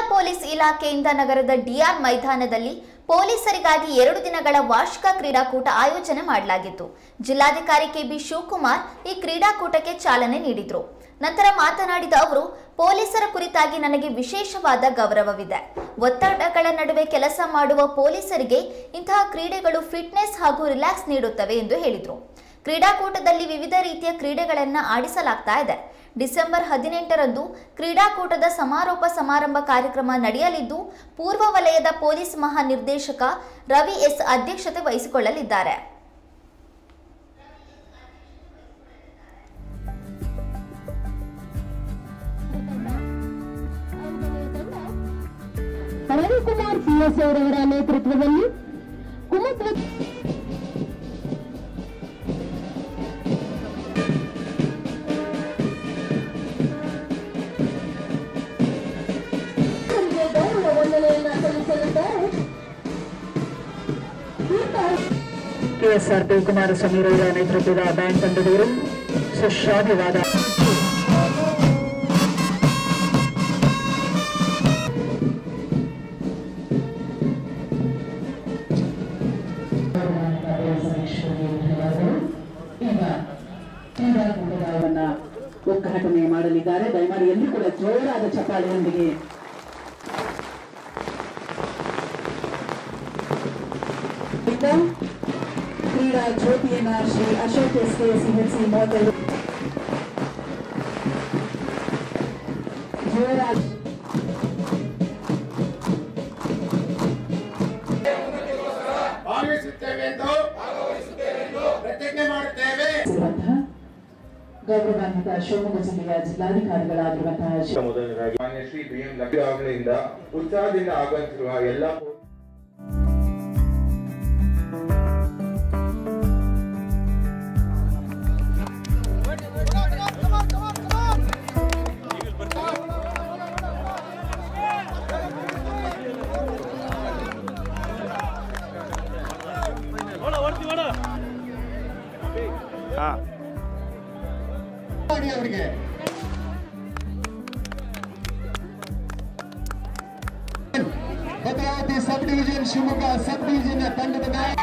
police ಇಲಾಖೆಯಿಂದ ನಗರದ D R ಮೈದಾನದಲ್ಲಿ ಪೊಲೀಸರಿಗಾಗಿ ಎರಡು ದಿನಗಳ ವಾರ್ಷಿಕ ಕ್ರೀಡಾಕೂಟ ಆಯೋಜನೆ ಮಾಡಲಾಗಿತ್ತು ಜಿಲ್ಲಾಧಿಕಾರಿ ಕೆಬಿ ಶಿವಕುಮಾರ್ ಈ ಕ್ರೀಡಾಕೂಟಕ್ಕೆ ಚಾಲನೆ ನೀಡಿದರು ನಂತರ ಮಾತನಾಡಿದ ಅವರು ಪೊಲೀಸರ ಕುರಿತಾಗಿ ನನಗೆ ವಿಶೇಷವಾದ ಗೌರವವಿದೆ ಒತ್ತಡಗಳ ನಡುವೆ ಕೆಲಸ ಮಾಡುವ ಪೊಲೀಸರಿಗೆ ಇಂತಹ ಕ್ರೀಡೆಗಳು ಫಿಟ್ನೆಸ್ ಹಾಗೂ ರಿಲ್ಯಾಕ್ಸ್ ನೀಡುತ್ತವೆ ಎಂದು ಹೇಳಿದರು ಕ್ರೀಡಾಕೂಟದಲ್ಲಿ ವಿವಿಧ ರೀತಿಯ ಕ್ರೀಡೆಗಳನ್ನು ಆಡಿಸಲಾಗ್ತಾ ಇದೆ ಡಿಸೆಂಬರ್ ಹದಿನೆಂಟರಂದು ಕ್ರೀಡಾಕೂಟದ ಸಮಾರೋಪ ಸಮಾರಂಭ ಕಾರ್ಯಕ್ರಮ ನಡೆಯಲಿದ್ದು ಪೂರ್ವ ವಲಯದ ಪೊಲೀಸ್ ಮಹಾನಿರ್ದೇಶಕ ರವಿ ಎಸ್ ಅಧ್ಯಕ್ಷತೆ ವಹಿಸಿಕೊಳ್ಳಲಿದ್ದಾರೆ ರವಿಕುಮಾರ್ ಸಿಎಸ್ ಅವರವರ ನೇತೃತ್ವದಲ್ಲಿ ಕುಮತ್ವ ಅವರಿಗೆ ಗೌರವ ವಂದನೆಯನ್ನ ಸಲ್ಲಿಸಲಿದ್ದಾರೆ ಕೆಎಸ್ಆರ್ ಶಿವಕುಮಾರ ಸಮೀರವರ ನೇತೃತ್ವದ ಬ್ಯಾಂಕ್ ತಂಡದವರು ಸುಶ್ರಾವ್ಯವಾದ ಕ್ರೀಡಾಕೂಟವನ್ನ ಉದ್ಘಾಟನೆ ಮಾಡಲಿದ್ದಾರೆ ದಯಮಾಡಿ ಎಲ್ಲಿ ಕೂಡ ಜೋರಾದ ಚಪ್ಪಾಳೆಯೊಂದಿಗೆ ಈಗ ಕ್ರೀಡಾ ಜ್ಯೋತಿಯನ್ನ Shri Ashok S K CSC ಮೂವತ್ತೈದು ಜೋರಾಗಿ ಭಾಗವಹಿಸುತ್ತೇವೆ ಎಂದು ಪ್ರತಿಜ್ಞೆ ಮಾಡುತ್ತೇವೆ ಇರುವಂತಹ ಗೌರವಾನ್ವಿತ ಶಿವಮೊಗ್ಗ ಜಿಲ್ಲೆಯ ಜಿಲ್ಲಾಧಿಕಾರಿಗಳಾಗಿರುವಂತಹ ಶ್ರೀ ಮೊದಲನೇದಾಗಿ ಮಾನ್ಯ ಶ್ರೀ ಬಿ ಎಂ ಲಕ್ಷಗಳಿಂದ ಉತ್ಸಾಹದಿಂದ ಆಗಮಿಸಿರುವ ಎಲ್ಲ ಅವರಿಗೆ Bhadravati sub division Shivamogga sub division ತಂಡದ ನಾಯಕ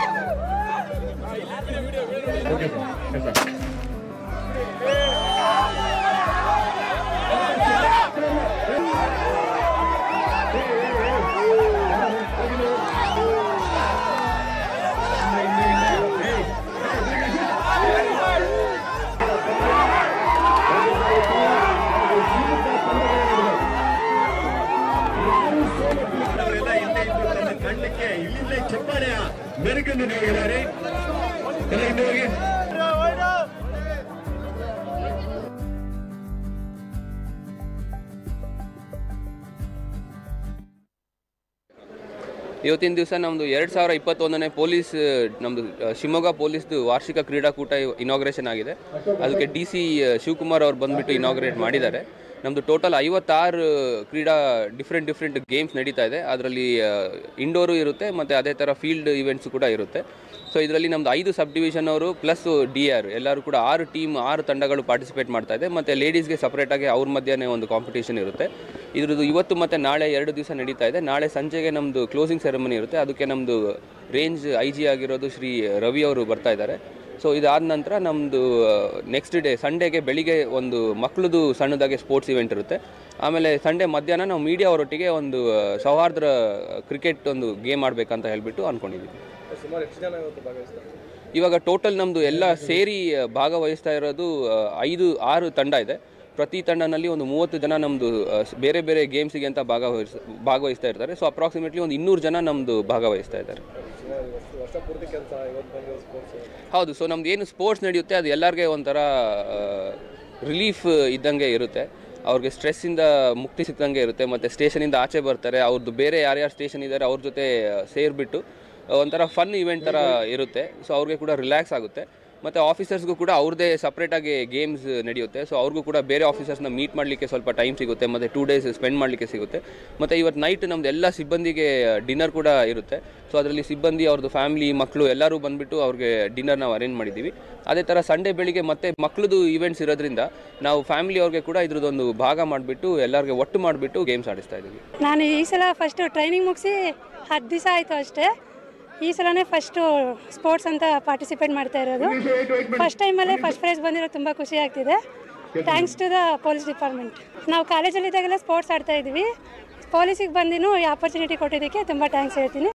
ಅವರೆಲ್ಲ ಹಿಂದೆ ಇದ್ದು ತನ್ನ ಕಣ್ಣಕ್ಕೆ ಇಲ್ಲಿಂದಲೇ ಚಪ್ಪಾಳೆಯ ಮೆರುಗನ್ನು ನೀಡಿದ್ದಾರೆ ಎಲ್ಲ ಹಿಂದೆ ಹೋಗಿ ಇವತ್ತಿನ ದಿವಸ ನಮ್ಮದು ಎರಡು ಸಾವಿರ ಇಪ್ಪತ್ತೊಂದನೇ ಪೊಲೀಸ್ ನಮ್ಮದು ಶಿವಮೊಗ್ಗ ಪೊಲೀಸ್ದು ವಾರ್ಷಿಕ ಕ್ರೀಡಾಕೂಟ ಇನಾಗ್ರೇಷನ್ ಆಗಿದೆ ಅದಕ್ಕೆ ಡಿ ಸಿ ಶಿವಕುಮಾರ್ ಅವ್ರು ಬಂದುಬಿಟ್ಟು ಇನಾಗ್ರೇಟ್ ಮಾಡಿದ್ದಾರೆ ನಮ್ಮದು ಟೋಟಲ್ ಐವತ್ತಾರು ಕ್ರೀಡಾ ಡಿಫ್ರೆಂಟ್ ಡಿಫ್ರೆಂಟ್ ಗೇಮ್ಸ್ ನಡೀತಾ ಇದೆ ಅದರಲ್ಲಿ ಇಂಡೋರು ಇರುತ್ತೆ ಮತ್ತು ಅದೇ ಥರ ಫೀಲ್ಡ್ ಇವೆಂಟ್ಸ್ ಕೂಡ ಇರುತ್ತೆ ಸೊ ಇದರಲ್ಲಿ ನಮ್ಮದು ಐದು ಸಬ್ ಡಿವಿಷನ್ ಅವರು ಪ್ಲಸ್ ಡಿ ಆರ್ ಎಲ್ಲರೂ ಕೂಡ ಆರು ಟೀಮ್ ಆರು ತಂಡಗಳು ಪಾರ್ಟಿಸಿಪೇಟ್ ಮಾಡ್ತಾ ಇದೆ ಮತ್ತು ಲೇಡೀಸ್ಗೆ ಸಪ್ರೇಟಾಗಿ ಅವ್ರ ಮಧ್ಯೆ ಒಂದು ಕಾಂಪಿಟೇಷನ್ ಇರುತ್ತೆ ಇದ್ರದ್ದು ಇವತ್ತು ಮತ್ತು ನಾಳೆ ಎರಡು ದಿವಸ ನಡೀತಾ ಇದೆ ನಾಳೆ ಸಂಜೆಗೆ ನಮ್ಮದು ಕ್ಲೋಸಿಂಗ್ ಸೆರೆಮನಿ ಇರುತ್ತೆ ಅದಕ್ಕೆ ನಮ್ಮದು ರೇಂಜ್ ಐ ಜಿ ಆಗಿರೋದು ಶ್ರೀ ರವಿ ಅವರು ಬರ್ತಾ ಇದ್ದಾರೆ ಸೊ ಇದಾದ ನಂತರ ನಮ್ಮದು ನೆಕ್ಸ್ಟ್ ಡೇ ಸಂಡೇಗೆ ಬೆಳಿಗ್ಗೆ ಒಂದು ಮಕ್ಕಳದು ಸಣ್ಣದಾಗೆ ಸ್ಪೋರ್ಟ್ಸ್ ಇವೆಂಟ್ ಇರುತ್ತೆ ಆಮೇಲೆ ಸಂಡೇ ಮಧ್ಯಾಹ್ನ ನಾವು ಮೀಡಿಯಾ ಅವರೊಟ್ಟಿಗೆ ಒಂದು ಆ, ಸೌಹಾರ್ದ ಕ್ರಿಕೆಟ್ ಒಂದು ಗೇಮ್ ಆಡಬೇಕಂತ ಹೇಳ್ಬಿಟ್ಟು ಅಂದ್ಕೊಂಡಿದ್ದೀವಿ ಇವಾಗ ಟೋಟಲ್ ನಮ್ಮದು ಎಲ್ಲ ಸೇರಿ ಆ, ಭಾಗವಹಿಸ್ತಾ ಇರೋದು ಆ, ಐದು ಆರು ತಂಡ ಇದೆ ಪ್ರತಿ ತಂಡನಲ್ಲಿ ಒಂದು ಮೂವತ್ತು ಜನ ನಮ್ಮದು ಬೇರೆ ಬೇರೆ ಗೇಮ್ಸಿಗೆ ಅಂತ ಭಾಗವಹಿಸ್ ಭಾಗವಹಿಸ್ತಾ ಇರ್ತಾರೆ ಸೊ ಅಪ್ರಾಕ್ಸಿಮೇಟ್ಲಿ ಒಂದು ಇನ್ನೂರು ಜನ ನಮ್ಮದು ಭಾಗವಹಿಸ್ತಾ ಇದ್ದಾರೆ ಹೌದು ಸೊ ನಮ್ದು ಏನು ಸ್ಪೋರ್ಟ್ಸ್ ನಡೆಯುತ್ತೆ ಅದು ಎಲ್ಲರಿಗೆ ಒಂಥರ ರಿಲೀಫ್ ಇದ್ದಂಗೆ ಇರುತ್ತೆ ಅವ್ರಿಗೆ ಸ್ಟ್ರೆಸ್ಸಿಂದ ಮುಕ್ತಿ ಸಿಕ್ಕಂಗೆ ಇರುತ್ತೆ ಮತ್ತು ಸ್ಟೇಷನಿಂದ ಆಚೆ ಬರ್ತಾರೆ ಅವ್ರದ್ದು ಬೇರೆ ಯಾರ್ಯಾರು ಸ್ಟೇಷನ್ ಇದ್ದಾರೆ ಅವ್ರ ಜೊತೆ ಸೇರಿಬಿಟ್ಟು ಒಂಥರ ಫನ್ ಇವೆಂಟ್ ಥರ ಇರುತ್ತೆ ಸೊ ಅವ್ರಿಗೆ ಕೂಡ ರಿಲ್ಯಾಕ್ಸ್ ಆಗುತ್ತೆ ಮತ್ತು ಆಫೀಸರ್ಸ್ಗೂ ಕೂಡ ಅವ್ರದ್ದೇ ಸಪ್ರೇಟಾಗಿ ಗೇಮ್ಸ್ ನಡೆಯುತ್ತೆ ಸೊ ಅವ್ರಿಗೂ ಕೂಡ ಬೇರೆ ಆಫೀಸರ್ಸ್ನ ಮೀಟ್ ಮಾಡಲಿಕ್ಕೆ ಸ್ವಲ್ಪ ಟೈಮ್ ಸಿಗುತ್ತೆ ಮತ್ತು ಟೂ ಡೇಸ್ ಸ್ಪೆಂಡ್ ಮಾಡಲಿಕ್ಕೆ ಸಿಗುತ್ತೆ ಮತ್ತು ಇವತ್ತು ನೈಟ್ ನಮ್ದು ಎಲ್ಲ ಸಿಬ್ಬಂದಿಗೆ ಡಿನ್ನರ್ ಕೂಡ ಇರುತ್ತೆ ಸೊ ಅದರಲ್ಲಿ ಸಿಬ್ಬಂದಿ ಅವ್ರದ್ದು ಫ್ಯಾಮಿಲಿ ಮಕ್ಕಳು ಎಲ್ಲರೂ ಬಂದುಬಿಟ್ಟು ಅವ್ರಿಗೆ ಡಿನ್ನರ್ ನಾವು ಅರೇಂಜ್ ಮಾಡಿದ್ದೀವಿ ಅದೇ ಥರ ಸಂಡೇ ಬೆಳಿಗ್ಗೆ ಮತ್ತೆ ಮಕ್ಕಳದು ಇವೆಂಟ್ಸ್ ಇರೋದ್ರಿಂದ ನಾವು ಫ್ಯಾಮಿಲಿ ಅವ್ರಿಗೆ ಕೂಡ ಇದ್ರದ್ದೊಂದು ಭಾಗ ಮಾಡಿಬಿಟ್ಟು ಎಲ್ಲರಿಗೆ ಒಟ್ಟು ಮಾಡಿಬಿಟ್ಟು ಗೇಮ್ಸ್ ಆಡಿಸ್ತಾ ಇದ್ದೀವಿ ನಾನು ಈ ಸಲ ಫಸ್ಟು ಟ್ರೈನಿಂಗ್ ಮುಗಿಸಿ ಹತ್ತು ದಿವಸ ಆಯಿತು ಅಷ್ಟೇ ಈ ಸಲನೇ ಫಸ್ಟು ಸ್ಪೋರ್ಟ್ಸ್ ಅಂತ ಪಾರ್ಟಿಸಿಪೇಟ್ ಮಾಡ್ತಾ ಇರೋದು ಫಸ್ಟ್ ಟೈಮಲ್ಲೇ ಫಸ್ಟ್ ಪ್ರೈಸ್ ಬಂದಿರೋದು ತುಂಬ ಖುಷಿ ಆಗ್ತಿದೆ thanks to the police department ನಾವು ಕಾಲೇಜಲ್ಲಿದ್ದಾಗೆಲ್ಲ ಸ್ಪೋರ್ಟ್ಸ್ ಆಡ್ತಾ ಇದ್ವಿ ಪೊಲೀಸಿಗೆ ಬಂದಿನೂ ಈ ಆಪರ್ಚುನಿಟಿ ಕೊಟ್ಟಿದ್ದಕ್ಕೆ ತುಂಬ ಥ್ಯಾಂಕ್ಸ್ ಹೇಳ್ತೀನಿ